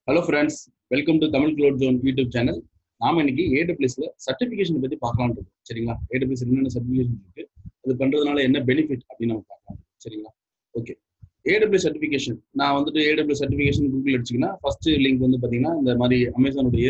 hello friends welcome to Tamil cloud zone YouTube channel நாம இன்னைக்கு ஏடபிள்யூஸ்ல certification பத்தி பார்க்கலாம் இருக்கோம் சரிங்களா ஏடபிள்யூஸ் என்னென்ன சர்டிஃபிகேஷன் இருக்கு அது பண்றதுனால என்ன பெனிஃபிட் அப்படின்னு நம்ம பார்க்கலாம் சரிங்களா ஓகே ஏடபிள்யூ சர்டிஃபிகேஷன் நான் வந்துட்டு ஏடபிள்யூ சர்டிஃபிகேஷன் கூகுள் அடிச்சிங்கன்னா ஃபர்ஸ்ட் லிங்க் வந்து பாத்தீங்கன்னா இந்த மாதிரி அமேசானுடைய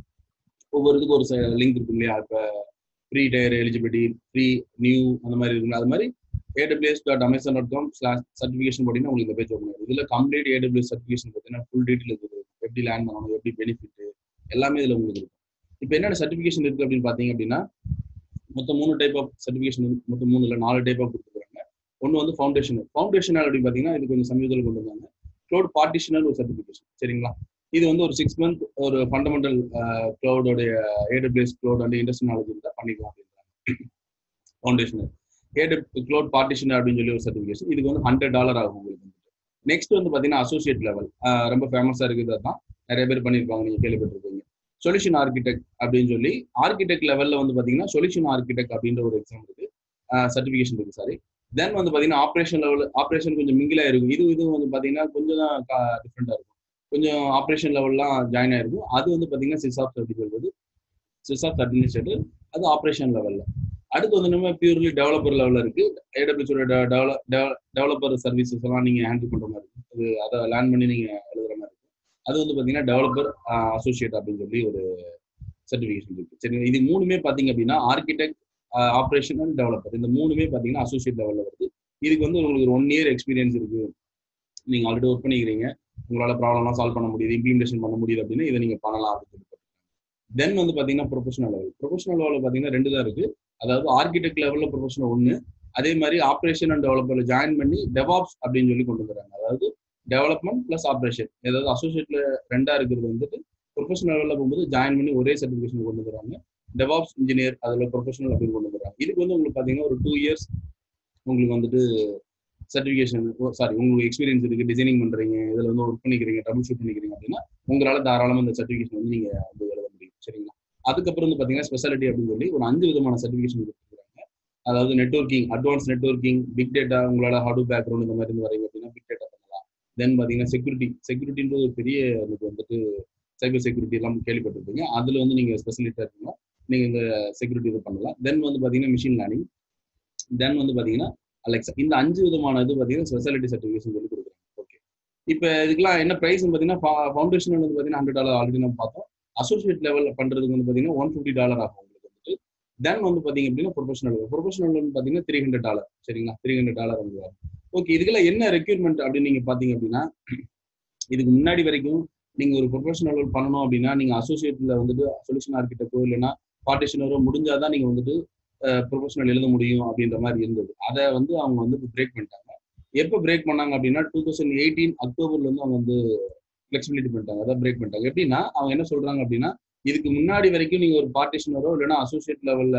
ஒவ்வொரு இதுக்கு ஒரு லிங்க் இருக்கும் இல்லையா இப்போ free tier eligibility free new அந்த மாதிரி இருக்கும் அது மாதிரி AWS dot Amazon dot com slash certification போட்டிங்கன்னா உங்களுக்கு இந்த பேஜ் ஓப்பன் ஆகும் இதில் கம்ப்ளீட் ஏடபிள்யூஎஸ் சர்டிஃபிகேஷன் பார்த்தீங்கன்னா ஃபுல் டீட்டெயில் இருக்குது எப்படி லேண்ட் பண்ணணும் எப்படி பெனிஃபிட் எல்லாமே இதில் உங்களுக்கு இருக்கும் இப்போ என்னென்ன சர்டிஃபிகேஷன் இருக்குது அப்படின்னு பார்த்தீங்க அப்படின்னா மொத்தம் மூணு டைப் ஆஃப் சர்டிஃபிகேஷன் மொத்தம் மூணு இல்லை நாலு டைப் ஆஃப் கொடுத்துருக்காங்க ஒன்று வந்து ஃபவுண்டேஷன் ஃபவுண்டேஷனல் அப்படின்னு பார்த்தீங்கன்னா இது கொஞ்சம் சமீபத்தில் கொண்டு வந்தாங்க க்ளோட் பார்ட்டிஷனல் ஒரு சர்டிஃபிகேஷன் சரிங்களா இது வந்து ஒரு சிக்ஸ் மந்த் ஒரு ஃபண்டமெண்டல் க்ளவுடோடைய ஏடபிள்யூஎஸ் க்ளவுட் வந்து இண்டஸ்ட்ரியல் நாலேஜ் இருந்தால் பண்ணிக்கலாம் அப்படின்றாங்க ஃபவுண்டேஷனல் ஏடு க்ளோட் பார்ட்டிஷன் அப்படின்னு சொல்லி ஒரு சர்டிஃபிகேஷன் இதுக்கு வந்து ஹண்ட்ரட் டாலர் ஆகும் உங்களுக்கு வந்துட்டு நெக்ஸ்ட் வந்து பார்த்தீங்கன்னா அசோசியேட் லெவல் ரொம்ப ஃபேமஸாக இருக்குது தான் நிறைய பேர் பண்ணியிருப்பாங்க நீங்கள் கேள்விப்பட்டிருப்பீங்க சொல்யூஷன் ஆர்கிடெக்ட் அப்படின்னு சொல்லி ஆர்கிடெக்ட் லெவலில் வந்து பார்த்தீங்கன்னா சொல்யூஷன் ஆர்கிடெக்ட் அப்படின்ற ஒரு எக்ஸாம் இருக்கு சர்டிஃபிகேஷன் இருக்கு சாரி தென் வந்து பார்த்தீங்கன்னா ஆப்ரேஷன் லெவல் ஆப்ரேஷன் கொஞ்சம் மிங்கிலாக இருக்கும் இது இது வந்து பார்த்தீங்கன்னா கொஞ்சம் தான் டிஃப்ரெண்டாக இருக்கும் கொஞ்சம் ஆப்ரேஷன் லெவல்லாம் ஜாயின் ஆயிருக்கும் அது வந்து பார்த்தீங்கன்னா சிஸ் ஆஃப் சர்டிஃபிகேட் வந்து சிஸ் ஆஃப் அட்மினிஸ்ட்ரேட்டர் அது ஆப்ரேஷன் லெவலில் அடுத்து வந்து நம்ம பியூர்லி டெவலப்பர் லெவலில் இருக்கு ஏடபிள்யூஸோட டெவலப்பர் சர்வீசஸ் எல்லாம் நீங்க ஹேண்டில் பண்ற மாதிரி இருக்கு அது அதை லேர்ன் பண்ணி நீங்க எழுதுற மாதிரி இருக்கு அது வந்து பாத்தீங்கன்னா டெவலப்பர் அசோசியேட் அப்படின்னு சொல்லி ஒரு சர்டிஃபிகேஷன் இருக்கு சரி இது மூணுமே பாத்தீங்க அப்படின்னா ஆர்கிடெக்ட் ஆப்ரேஷன் அண்ட் டெவலப்பர் இந்த மூணுமே பாத்தீங்கன்னா அசோசியேட் லெவலில் வருது இதுக்கு வந்து உங்களுக்கு ஒரு ஒன் இயர் எக்ஸ்பீரியன்ஸ் இருக்கு நீங்க ஆல்ரெடி ஒர்க் பண்ணிக்கிறீங்க உங்களால ப்ராப்ளம்லாம் சால்வ் பண்ண முடியுது இம்ப்ளிமெண்டேஷன் பண்ண முடியுது அப்படின்னா இதை நீங்க பண்ணலாம் அப்படின்னு சொல்லி தென் வந்து பாத்தீங்கன்னா ப்ரொஃபஷனல் லெவல் ப்ரொஃபஷனல் லெவலில் பாத்தீங்கன்னா ரெண்டு தான் இருக்கு அதாவது ஆர்கிடெக்ட் லெவலில் ப்ரொஃபஷனல் ஒன்று அதே மாதிரி ஆப்ரேஷன் அண்ட் டெவலப்பர்ல ஜாயின் பண்ணி டெவாப்ஸ் அப்படின்னு சொல்லி கொண்டு வராங்க அதாவது டெவலப்மெண்ட் பிளஸ் ஆப்ரேஷன் ஏதாவது அசோசியேட்ல ரெண்டா இருக்கிறது வந்துட்டு ப்ரொஃபஷனல் லெவலில் போகும்போது ஜாயின் பண்ணி ஒரே சர்டிஃபிகேஷன் கொண்டு வராங்க டெவாப்ஸ் இன்ஜினியர் அதில் ப்ரொஃபஷனல் அப்படின்னு கொண்டு வராங்க இதுக்கு வந்து உங்களுக்கு பார்த்தீங்கன்னா ஒரு டூ இயர்ஸ் உங்களுக்கு வந்துட்டு சர்டிஃபிகேஷன் சாரி உங்களுக்கு எக்ஸ்பீரியன்ஸ் இருக்கு டிசைனிங் பண்றீங்க இதில் வந்து ஒர்க் பண்ணிக்கிறீங்க டபுள் ஷூட் பண்ணிக்கிறீங்க அப்படின்னா உங்களால தாராளமாக இந்த சர்டிஃபிகேஷன் வந்து நீங்க வந்து எழுத முடியும் சரிங்களா அதுக்கப்புறம் வந்து பார்த்தீங்கன்னா ஸ்பெஷாலிட்டி அப்படின்னு சொல்லி ஒரு அஞ்சு விதமான சர்டிஃபிகேஷன் கொடுத்துருக்காங்க அதாவது networking advance networking big data உங்களால ஹார்டு பேக்ரவுண்ட் இந்த மாதிரி இருந்து வரீங்க அப்படின்னா பிக் டேட்டா பண்ணலாம் தென் பார்த்தீங்கன்னா செக்யூரிட்டி செக்யூரிட்டின்றது ஒரு பெரிய எனக்கு வந்துட்டு சைபர் செக்யூரிட்டி எல்லாம் கேள்விப்பட்டிருப்பீங்க அதில் வந்து நீங்கள் ஸ்பெஷலிஸ்டாக இருக்கீங்கன்னா நீங்கள் இந்த செக்யூரிட்டி இது பண்ணலாம் தென் வந்து பார்த்தீங்கன்னா மிஷின் லேர்னிங் தென் வந்து பார்த்தீங்கன்னா அலெக்ஸா இந்த அஞ்சு விதமான இது பார்த்தீங்கன்னா ஸ்பெஷாலிட்டி சர்டிஃபிகேஷன் சொல்லி கொடுக்குறாங்க ஓகே இப்போ இதுக்கெல்லாம் என்ன ப்ரைஸ் பார்த்தீங்கன்னா ஃபவுண்டேஷன் வந்து பார்த்தீங்கன்னா ஹண்ட்ரட் டாலர் ஆல்ரெடி நம்ம பார்த்தோம் அசோசியேட் லெவலில் பண்ணுறதுக்கு வந்து பார்த்தீங்கன்னா ஒன் ஃபிஃப்டி டாலர் ஆகும் உங்களுக்கு வந்துட்டு தென் வந்து பார்த்தீங்க அப்படின்னா ப்ரொஃபஷனல் ப்ரொஃபஷனல் வந்து பார்த்தீங்கன்னா த்ரீ ஹண்ட்ரட் டாலர் சரிங்களா த்ரீ ஹண்ட்ரட் டாலர் வந்து ஓகே இதுக்கெல்லாம் என்ன ரெக்யூர்மெண்ட் அப்படின்னு நீங்கள் பார்த்தீங்க அப்படின்னா இதுக்கு முன்னாடி வரைக்கும் நீங்கள் ஒரு ப்ரொஃபஷனல் பண்ணணும் அப்படின்னா நீங்கள் அசோசியேட்டில் வந்துட்டு சொல்யூஷன் ஆர்கிட்டக்கோ இல்லைன்னா பார்ட்டிஷனரோ முடிஞ்சாதான் நீங்கள் வந்துட்டு ப்ரொஃபஷனல் எழுத முடியும் அப்படின்ற மாதிரி இருந்தது அதை வந்து அவங்க வந்து பிரேக் பண்ணிட்டாங்க எப்போ பிரேக் பண்ணாங்க அப்படின்னா டூ தௌசண்ட் எயிட்டீன் அக்டோபர்ல இருந்து அவங்க வந்து ஃபிளெக்சிபிலிட்டி பண்ணிட்டாங்க அதான் பிரேக் பண்ணிட்டாங்க எப்படின்னா அவங்க என்ன சொல்றாங்க அப்படின்னா இதுக்கு முன்னாடி வரைக்கும் நீங்க ஒரு பார்ட்டிஷனரோ இல்லைன்னா அசோசியேட் லெவல்ல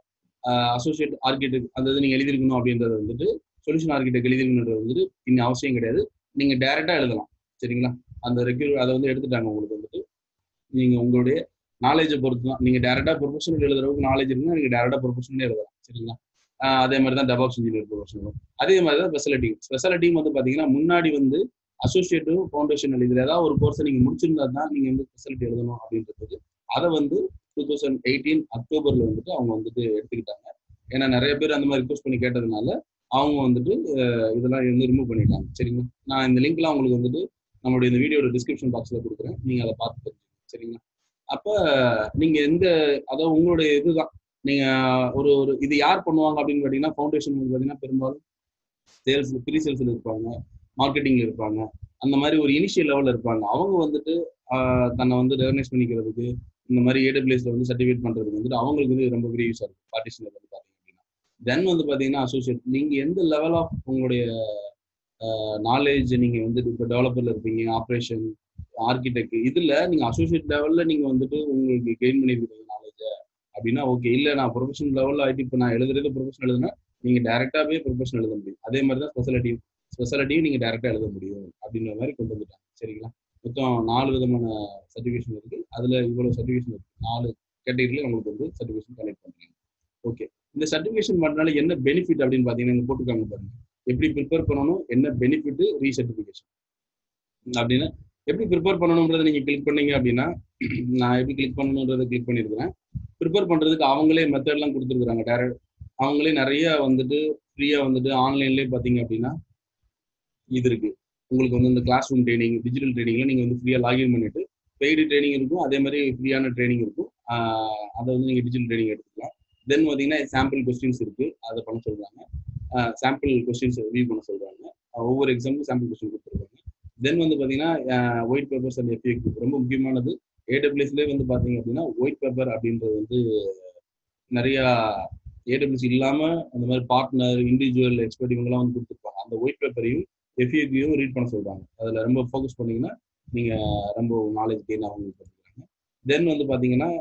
அசோசியேட் ஆர்கிடெக்ட் அந்த இது நீங்க எழுதிருக்கணும் அப்படின்றது வந்துட்டு சொல்யூஷன் ஆர்கிடெக்ட் எழுதிருக்கணுன்றது வந்துட்டு இன்னும் அவசியம் கிடையாது நீங்க டைரக்டா எழுதலாம் சரிங்களா அந்த ரெக்யூர் அதை வந்து எடுத்துட்டாங்க உங்களுக்கு வந்துட்டு நீங்க உங்களுடைய நாலேஜை பொறுத்து தான் நீங்க டேரக்டா ப்ரொஃபஷனல் எழுதுறவுக்கு நாலேஜ் இருக்குன்னா நீங்க டேரக்டா ப்ரொஃபஷனலே எழுதலாம் சரிங்களா அதே மாதிரி தான் டெவாப்ஸ் இன்ஜினியர் ப்ரொஃபஷனலும் அதே மாதிரி தான் ஸ்பெஷாலிட்டி ஸ்பெஷாலிட்டி வந்து பாத்தீங்கன்னா முன்னாடி வந்து அசோசியேட்டிவ் ஃபவுண்டேஷன் இதுல ஏதாவது ஒரு கோர்ஸை நீங்க முடிச்சிருந்தா தான் நீங்க வந்து ஸ்பெஷாலிட்டி எழுதணும் அப்படின்றது அதை வந்து டூ தௌசண்ட் எயிட்டீன் அக்டோபர்ல வந்துட்டு அவங்க வந்துட்டு எடுத்துக்கிட்டாங்க ஏன்னா நிறைய பேர் அந்த மாதிரி ரிக்வஸ்ட் பண்ணி கேட்டதுனால அவங்க வந்துட்டு இதெல்லாம் வந்து ரிமூவ் பண்ணிட்டாங்க சரிங்களா நான் இந்த லிங்க்லாம் உங்களுக்கு வந்துட்டு நம்மளுடைய இந்த வீடியோட டிஸ்கிரிப்ஷன் பாக்ஸ்ல கொடுக்குறேன் நீங்க அதை பார்த்து தெரிஞ்சுக்கோங்க சரிங்களா அப்ப நீங்க எந்த அதாவது உங்களுடைய இதுதான் நீங்க ஒரு ஒரு இது யார் பண்ணுவாங்க அப்படின்னு கேட்டீங்கன்னா ஃபவுண்டேஷன் வந்து பாத்தீங்கன்னா பெரும்பாலும் சேல்ஸ் ப்ரீ சேல்ஸ்ல இருப்பாங்க மார்க்கெட்டிங்ல இருப்பாங்க அந்த மாதிரி ஒரு இனிஷியல் லெவல்ல இருப்பாங்க அவங்க வந்துட்டு தன்னை வந்து ரெகனைஸ் பண்ணிக்கிறதுக்கு இந்த மாதிரி ஏடபிள்யூஎஸ்ல வந்து சர்டிஃபிகேட் பண்றதுக்கு வந்துட்டு அவங்களுக்கு வந்து ரொம்ப பெரிய யூஸா இருக்கும் பார்ட்டிஷனர் வந்து பாத்தீங்க அப்படின்னா தென் வந்து பாத்தீங்கன்னா அசோசியேட் நீங்க எந்த லெவல் ஆஃப் உங்களுடைய நாலேஜ் நீங்க வந்து இப்போ டெவலப்பர்ல இருப்பீங்க ஆப்ரேஷன் ஆர்கிடெக்ட் இதுல நீங்க அசோசியேட் லெவல்ல நீங்க வந்துட்டு உங்களுக்கு கெயின் பண்ணிருக்கீங்க நாலேஜ் அப்படின்னா ஓகே இல்ல நான் ப்ரொஃபஷனல் லெவல்ல ஆயிட்டு இப்போ நான் எழுதுறது ப்ரொஃபஷனல் எழுதுனா நீங்க டேரக்டாவே ப்ரொஃபஷனல் எழுத முடியும் அதே மாதிரி தான் ஸ்பெஷாலிட்டி ஸ்பெஷாலிட்டியும் நீங்க டேரக்டா எழுத முடியும் அப்படின்ற மாதிரி கொண்டு வந்துட்டாங்க சரிங்களா மொத்தம் நாலு விதமான சர்டிஃபிகேஷன் இருக்கு அதுல இவ்வளவு சர்டிஃபிகேஷன் இருக்கு நாலு கேட்டகரியில உங்களுக்கு வந்து சர்டிஃபிகேஷன் கலெக்ட் பண்றாங்க ஓகே இந்த சர்டிஃபிகேஷன் பண்ணனால என்ன பெனிஃபிட் அப்படின்னு பாத்தீங்கன்னா போட்டுருக்காங்க பாருங்க எப்படி ப்ரிப்பேர் பண்ணணும் என்ன பெனிஃபிட் ரீசர்டிஃபிகேஷன் அப்படின்னு எப்படி ப்ரிப்பேர் பண்ணணுன்றதை நீங்க கிளிக் பண்ணீங்க அப்படின்னா நான் எப்படி கிளிக் பண்ணணுன்றதை கிளிக் பண்ணியிருக்கிறேன் ப்ரிப்பேர் பண்றதுக்கு அவங்களே மெத்தட்லாம் கொடுத்துருக்குறாங்க டேரக்ட் அவங்களே நிறைய வந்துட்டு ஃப்ரீயா வந்துட்டு ஆன்லைன்லேயே பார்த்தீங்க அப்படின்னா இது இருக்கு உங்களுக்கு வந்து இந்த கிளாஸ் ரூம் ட்ரைனிங் டிஜிட்டல் ட்ரைனிங்ல நீங்க வந்து ஃப்ரீயா லாகின் பண்ணிட்டு பெய்டு ட்ரைனிங் இருக்கும் அதே மாதிரி ஃப்ரீயான ட்ரைனிங் இருக்கும் ஆஹ் அதை வந்து நீங்க டிஜிட்டல் ட்ரைனிங் எடுத்துக்கலாம் தென் பார்த்தீங்கன்னா சாம்பிள் கொஸ்டின்ஸ் இருக்கு அதை பண்ண சொல்றாங்க சாம்பிள் கொஸ்டின்ஸ் ரிவ்யூ பண்ண சொல்றாங்க ஆஹ் ஒவ்வொரு எக்ஸாமுக்கும் சாம்பிள் கொஸ்டின் கொடுத்துருக்காங்க தென் வந்து பார்த்தீங்கன்னா ஒயிட் பேப்பர்ஸ் அண்ட் எஃபிஎக்யூ ரொம்ப முக்கியமானது ஏடபிள்யூஸ்லேயே வந்து பார்த்தீங்க அப்படின்னா ஒயிட் பேப்பர் அப்படின்றது வந்து நிறையா ஏடபிள்யூஸ் இல்லாம அந்த மாதிரி பார்ட்னர் இண்டிவிஜுவல் எக்ஸ்பர்ட் இவங்கெல்லாம் வந்து கொடுத்துருப்பாங்க அந்த ஒயிட் பேப்பரையும் எஃபிஎக்யூவும் ரீட் பண்ண சொல்றாங்க அதுல ரொம்ப ஃபோக்கஸ் பண்ணீங்கன்னா நீங்க ரொம்ப நாலேஜ் கெயின் ஆகும் பண்ணிக்கிறாங்க தென் வந்து பாத்தீங்கன்னா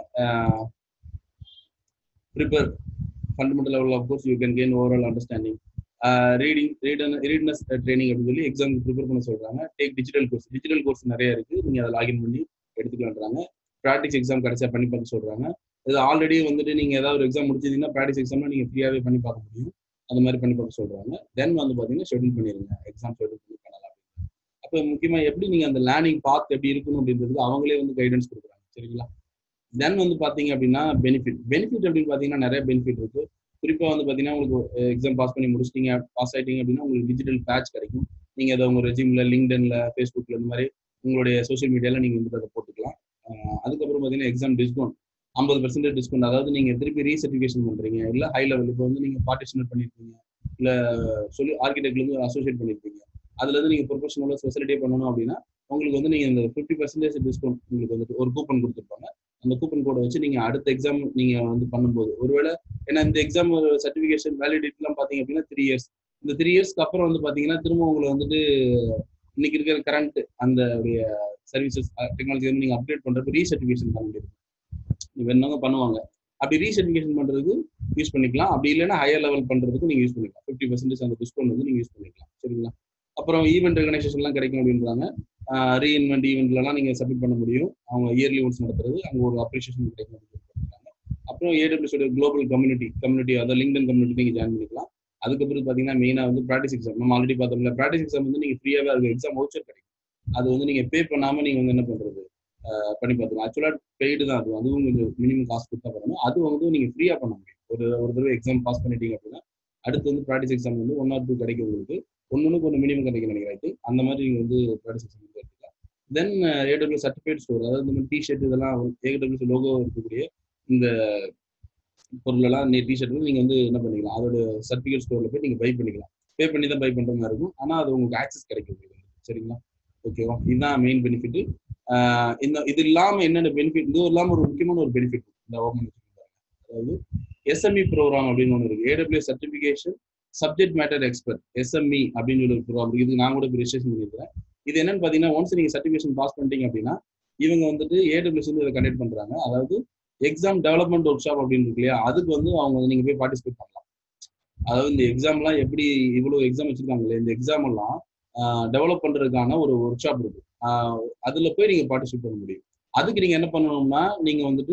prepare fundamental level of course you can gain overall understanding reading ரீடன் ரீட்னஸ் ட்ரைனிங் அப்படின்னு சொல்லி எக்ஸாம் ப்ரிப்பேர் பண்ண சொல்றாங்க take digital course digital course நிறைய இருக்கு நீங்க அதை லாகின் பண்ணி எடுத்துக்கலான்றாங்க ப்ராக்டிஸ் எக்ஸாம் கிடைச்சா பண்ணி பார்க்க சொல்றாங்க இது ஆல்ரெடி வந்துட்டு நீங்க ஏதாவது ஒரு எக்ஸாம் முடிச்சிருந்தீங்கன்னா ப்ராக்டிஸ் எக்ஸாம்ல நீங்க ஃப்ரீயாவே பண்ணி பார்க்க முடியும் அந்த மாதிரி பண்ணி பார்க்க சொல்றாங்க தென் வந்து பாத்தீங்கன்னா ஷெட்யூல் பண்ணிருங்க எக்ஸாம் ஷெட்யூல் பண்ணி பண்ணலாம் அப்போ முக்கியமா எப்படி நீங்க அந்த லேர்னிங் பாத் எப்படி இருக்கணும் அப்படின்றதுக்கு அவங்களே வந்து கைடன்ஸ் கொடுக்குறாங்க சரிங்களா தென் வந்து பாத்தீங்க அப்படின்னா பெனிஃபிட் பெனிஃபிட் அப்படின்னு பாத்தீங்கன்னா நிறைய பெனிஃபிட் இருக்கு குறிப்பா வந்து பாத்தீங்கன்னா உங்களுக்கு எக்ஸாம் பாஸ் பண்ணி முடிச்சிட்டீங்க பாஸ் ஆயிட்டீங்க அப்படின்னா உங்களுக்கு டிஜிட்டல் பேட்ச் கிடைக்கும் நீங்க அதை உங்க ரெஜிம்ல லிங்க்டன்ல ஃபேஸ்புக்ல இந்த மாதிரி உங்களுடைய சோஷியல் மீடியால நீங்க வந்து அதை போட்டுக்கலாம் அதுக்கப்புறம் பாத்தீங்கன்னா எக்ஸாம் டிஸ்கவுண்ட் ஐம்பது பர்சன்டேஜ் டிஸ்கவுண்ட் அதாவது நீங்க திருப்பி ரீசர்டிஃபிகேஷன் பண்றீங்க இல்ல ஹை லெவல் இப்போ வந்து நீங்க பார்ட்டிசிபேட் பண்ணிருக்கீங்க இல்ல சொல்லி ஆர்கிடெக்ட்ல இருந்து அசோசியேட் பண்ணிருக்கீங்க அதுல இருந்து நீங்க ப்ரொஃபஷனலா ஸ்பெசிலிட்டி பண்ணணும் அப்படின்னா உங்களுக்கு வந்து நீங்க இந்த ஃபிஃப்டி பர்சன்டேஜ் டிஸ்கவுண்ட் உங்களுக்கு வந்து ஒரு கூப்பன் கொடுத்துருப்பாங்க அந்த கூப்பன் கோடை வச்சு நீங்க அடுத்த எக்ஸாம் நீங்க வந்து பண்ணும்போது ஒருவேளை ஏன்னா இந்த எக்ஸாம் சர்டிபிகேஷன் வேலிடிட்டிலாம் பாத்தீங்க அப்படின்னா த்ரீ இயர்ஸ் இந்த த்ரீ இயர்ஸ்க்கு அப்புறம் வந்து பாத்தீங்கன்னா திரும்ப உங்களை வந்துட்டு இன்னைக்கு இருக்கிற கரண்ட் அந்த சர்வீசஸ் டெக்னாலஜி வந்து நீங்க அப்டேட் பண்றப்ப ரீசர்டிஃபிகேஷன் பண்ண முடியும் வேணவங்க பண்ணுவாங்க அப்படி ரீசர்டிஃபிகேஷன் பண்றதுக்கு யூஸ் பண்ணிக்கலாம் அப்படி இல்லைன்னா ஹையர் லெவல் பண்றதுக்கு நீங்க யூஸ் பண்ணிக்கலாம் ஃபிஃப்டி பர்சன்டேஜ் அந்த டிஸ்கவுண்ட் வந்து நீங்க யூஸ் பண்ணிக்கலாம் சரிங்களா அப்புறம் ஈவெண்ட் ரெகனைசேஷன்லாம் கிடைக்கும் அப்படின்றாங்க ரீஇன்வெண்ட் ஈவெண்ட்லலாம் நீங்க சப்மிட் பண்ண முடியும் அவங்க இயர்லி ஒன்ஸ் நடத்துறது அங்க ஒரு அப்ரிஷியேஷன் கிடைக்கும் அப்படின்னு சொல்லியிருக்காங்க அப்புறம் ஏடபிள்யூஸ் குளோபல் கம்யூனிட்டி கம்யூனிட்டி அதாவது லிங்க்டன் கம்யூனிட்டி நீங்க ஜாயின் பண்ணிக்கலாம் அதுக்கப்புறம் பாத்தீங்கன்னா மெயினா வந்து ப்ராக்டிஸ் எக்ஸாம் நம்ம ஆல்ரெடி பார்த்தோம்ல ப்ராக்டிஸ் எக்ஸாம் வந்து நீங்க ஃப்ரீயாவே அதுக்கு எக்ஸாம் வவுச்சர் கிடைக்கும் அது வந்து நீங்க பே பண்ணாம நீங்க வந்து என்ன பண்றது பண்ணி பார்த்துக்கலாம் ஆக்சுவலா பெய்டு தான் அது அதுவும் கொஞ்சம் மினிமம் காசு கொடுத்தா பண்ணணும் அது வந்து நீங்க ஃப்ரீயா பண்ண முடியும் ஒரு ஒரு தடவை எக்ஸாம் பாஸ் பண்ணிட்டீங்க அப்படின்னா அடுத்து வந்து ப்ராக்டிஸ் எக்ஸாம் வந்து ஒன் ஆர் டூ கிடைக்கும் உங்களுக்கு ஒன்றுக்கு ஒன்று மினிமம் கிடைக்கும் நினைக்கிறேன் அந்த மாதிரி நீங்க வந்து ப்ராக்டிஸ் எக்ஸாம் வந்து எடுத்துக்கலாம் தென் ஏடபிள்யூ சர்டிஃபிகேட் ஸ்டோர் அதாவது இந்த மாதிரி டிஷர்ட் இதெல்லாம் ஏடபிள்யூ லோகோ இருக்கக்கூடிய இந்த பொருளெல்லாம் நீ டிஷர்ட் நீங்க வந்து என்ன பண்ணிக்கலாம் அதோட சர்டிஃபிகேட் ஸ்டோர்ல போய் நீங்க பை பண்ணிக்கலாம் பே பண்ணி தான் பை பண்ற மாதிரி இருக்கும் ஆனா அது உங்களுக்கு ஆக்சஸ் கிடைக்கும் உங்களுக்கு சரிங்களா ஓகேவா இதுதான் மெயின் பெனிஃபிட் இந்த இது இல்லாம என்னென்ன பெனிஃபிட் இது இல்லாம ஒரு முக்கியமான ஒரு பெனிஃபிட் இந்த ஓப்பன் அதாவது எஸ்எம்இ ப்ரோக்ராம் அப்படின்னு ஒன்று இருக்கு AW certification subject matter expert SME அப்படின்னு சொல்லி ஒரு ப்ரோக்ராம் இருக்கு இது நான் கூட ரிஜிஸ்ட்ரேஷன் பண்ணியிருக்கேன் இது என்னன்னு பாத்தீங்கன்னா ஒன்ஸ் நீங்க சர்டிபிகேஷன் பாஸ் பண்ணிட்டீங்க அப்படின்னா இவங்க வந்துட்டு ஏடபிள்யூஸ் வந்து இதை கண்டக்ட் பண்றாங்க அதாவது எக்ஸாம் டெவலப்மெண்ட் ஒர்க் ஷாப் அப்படின்னு இருக்கு இல்லையா அதுக்கு வந்து அவங்க நீங்க போய் பார்ட்டிசிபேட் பண்ணலாம் அதாவது இந்த எக்ஸாம்லாம் எப்படி இவ்வளவு எக்ஸாம் வச்சிருக்காங்களே இந்த எக்ஸாம் எல்லாம் டெவலப் பண்றதுக்கான ஒரு ஒர்க் ஷாப் இருக்கு அதுல போய் நீங்க பார்ட்டிசிபேட் பண்ண முடியும் அதுக்கு நீங்க என்ன பண்ணணும்னா நீங்க வந்துட்டு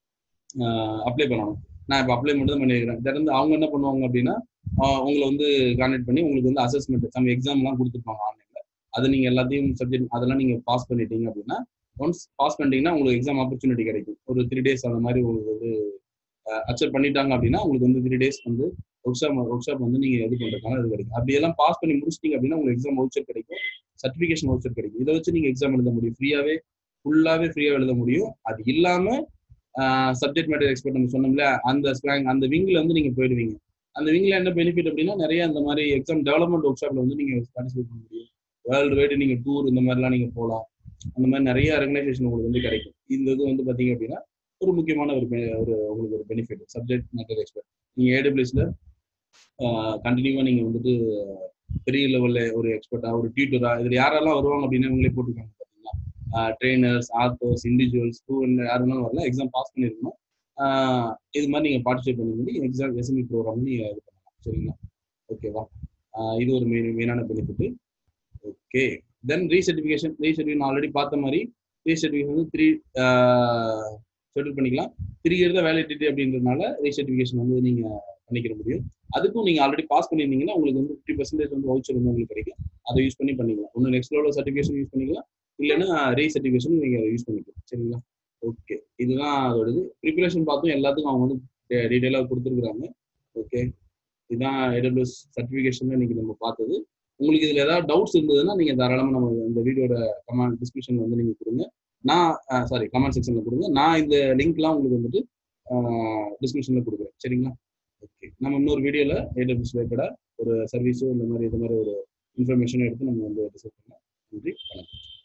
அப்ளை பண்ணணும் நான் இப்போ அப்ளை மட்டும் தான் பண்ணியிருக்கிறேன் திறந்து அவங்க என்ன பண்ணுவாங்க அப்படின்னா உங்களை வந்து கான்டாக்ட் பண்ணி உங்களுக்கு வந்து அசஸ்மெண்ட் சம் எக்ஸாம்லாம் கொடுத்துருப்பாங்க ஆன்லைன்ல அது நீங்க எல்லாத்தையும் சப்ஜெக்ட் அதெல்லாம் நீங்க பாஸ் பண்ணிட்டீங்க அப்படின்னா ஒன்ஸ் பாஸ் பண்ணிட்டீங்கன்னா உங்களுக்கு எக்ஸாம் ஆப்பர்ச்சுனிட்டி கிடைக்கும் ஒரு த்ரீ டேஸ் அந்த மாதிரி உங்களுக்கு வந்து அக்செப்ட் பண்ணிட்டாங்க அப்படின்னா உங்களுக்கு வந்து த்ரீ டேஸ் வந்து ஒர்க் ஷாப் ஒர்க் ஷாப் வந்து நீங்க இது பண்றதுக்கான இது கிடைக்கும் அப்படி எல்லாம் பாஸ் பண்ணி முடிச்சிட்டீங்க அப்படின்னா உங்களுக்கு எக்ஸாம் வவுச்சர் கிடைக்கும் சர்டிஃபிகேஷன் வவுச்சர் கிடைக்கும் இதை வச்சு நீங்க எக்ஸாம் எழுத முடியும் ஃப்ரீயாவே ஃபுல்லாவே ஃப்ரீயா எழுத முடியும் அது இல்லாம சப்ஜெக்ட் மேட்டர் எக்ஸ்பர்ட் நம்ம சொன்னோம்ல அந்த ஸ்லாங் அந்த விங்ல வந்து நீங்க போயிடுவீங்க அந்த விங்ல என்ன பெனிஃபிட் அப்படின்னா நிறைய அந்த மாதிரி எக்ஸாம் டெவலப்மெண்ட் ஒர்க் ஷாப்ல வந்து நீங்க பார்ட்டிசிபேட் பண்ண முடியும் வேர்ல்டு வைடு நீங்க டூர் இந்த மாதிரிலாம் நீங்க போகலாம் அந்த மாதிரி நிறைய ரெகனைசேஷன் உங்களுக்கு வந்து கிடைக்கும் இந்த இது வந்து பாத்தீங்க அப்படின்னா ஒரு முக்கியமான ஒரு ஒரு உங்களுக்கு ஒரு பெனிஃபிட் சப்ஜெக்ட் மேட்டர் எக்ஸ்பர்ட் நீங்க ஏடபிள்யூஸ்ல கண்டினியூவா நீங்க வந்துட்டு பெரிய லெவல்ல ஒரு எக்ஸ்பர்ட்டா ஒரு டியூட்டரா இதுல யாரெல்லாம் வருவாங்க அப்படின்னு இவங்களே போட்டிருக்காங்க பாத்தீங்கன்னா ட்ரெயினர்ஸ் ஆத்தர்ஸ் இண்டிவிஜுவல்ஸ் ஸ்டூடெண்ட் யாருனாலும் வரல எக்ஸாம் பாஸ் பண்ணிருக்கணும் இது மாதிரி நீங்க பார்ட்டிசிபேட் பண்ணி எக்ஸாம் எஸ்எம்இ ப்ரோக்ராம் நீங்க இது பண்ணலாம் சரிங்களா ஓகேவா இது ஒரு மெயின் மெயினான benefit okay then recertification recertification already பார்த்த மாதிரி ரீசர்டிஃபிகேஷன் வந்து த்ரீ ஷெட்யூல் பண்ணிக்கலாம் த்ரீ இயர் தான் வேலிடிட்டி அப்படின்றதுனால ரீசர்டிஃபிகேஷன் வந்து நீங்க பண்ணிக்கிற முடியும் அதுக்கும் நீங்க ஆல்ரெடி பாஸ் பண்ணியிருந்தீங்கன்னா உங்களுக்கு வந்து ஃபிஃப்டி பர்சன்டேஜ் வந்து வவுச்சர் வந்து உங்களுக்கு கிடைக்கும் அதை யூஸ் பண்ணி பண்ணிக்கலாம் ஒன்று நெக்ஸ்ட் லெவலில் சர்டிஃபிகேஷன் யூஸ் பண்ணிக்கலாம் இல்லைன்னா ரீசர்டிஃபிகேஷன் நீங்கள் யூஸ் பண்ணிக்கலாம் சரிங்களா ஓகே இதுதான் அதோட இது ப்ரிப்பரேஷன் பார்த்தும் எல்லாத்துக்கும் அவங்க வந்து டீட்டெயிலாக கொடுத்துருக்குறாங்க ஓகே இதுதான் ஏடபிள்யூஎஸ் சர்டிஃபிகேஷன் இன்னைக்கு நம்ம பார்த்தது உங்களுக்கு இதில் ஏதாவது டவுட்ஸ் இருந்ததுன்னா நீங்கள் தாராளமாக நம்ம இந்த வீடியோட கமெண்ட் டிஸ்கிரிப்ஷன் வந்து நீங்கள் கொடுங்க நான் சாரி கமெண்ட் செக்ஷனில் கொடுங்க நான் இந்த லிங்க்லாம் உங்களுக்கு வந்துட்டு டிஸ்கிரிப்ஷனில் கொடுக்குறேன் சரிங்களா ஓகே நம்ம இன்னொரு வீடியோவில் ஏடபிள்யூஎஸ் ரிலேட்டடாக ஒரு சர்வீஸோ இந்த மாதிரி இது மாதிரி ஒரு இன்ஃபர்மேஷனும் எடுத்து நம்ம வந்து டிஸ்கஸ் பண்ணலாம் நன்றி வணக்கம்